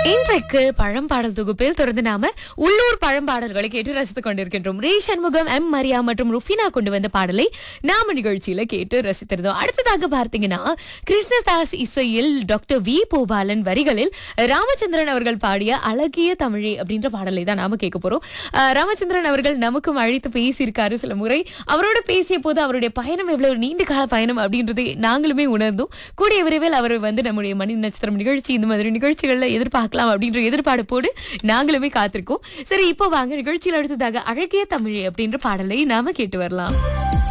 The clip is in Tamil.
இன்றைக்கு பழம்பாடல் தொகுப்பில் தொடர்ந்து நாம உள்ளூர் பழம்பாடல்களை கேட்டு ரசித்துக் கொண்டிருக்கின்றோம் ரே சண்முகம் எம் மரியா மற்றும் ருஃபினா கொண்டு வந்த பாடலை நாம நிகழ்ச்சியில கேட்டு ரசித்திருந்தோம் அடுத்ததாக பார்த்தீங்கன்னா கிருஷ்ணதாஸ் இசையில் டாக்டர் வி பூபாலன் வரிகளில் ராமச்சந்திரன் அவர்கள் பாடிய அழகிய தமிழே அப்படின்ற பாடலை தான் நாம கேட்க போறோம் அஹ், ராமச்சந்திரன் அவர்கள் நமக்கும் அழைத்து பேசியிருக்காரு சில முறை அவரோட பேசிய போது அவருடைய பயணம் எவ்வளவு நீண்ட கால பயணம் அப்படின்றதை நாங்களுமே உணர்ந்தோம் கூடிய விரைவில் அவர் வந்து நம்முடைய மணி நட்சத்திரம் நிகழ்ச்சி இந்த மாதிரி நிகழ்ச்சிகள்ல எதிர்பார்க்கலாம் அப்படின்ற எதிர்பார்ப்போடு நாங்களுமே காத்திருக்கோம் சரி இப்போ வாங்க நிகழ்ச்சியில் அடுத்ததாக அழகிய தமிழ் அப்படின்ற பாடலை நாம கேட்டு வரலாம்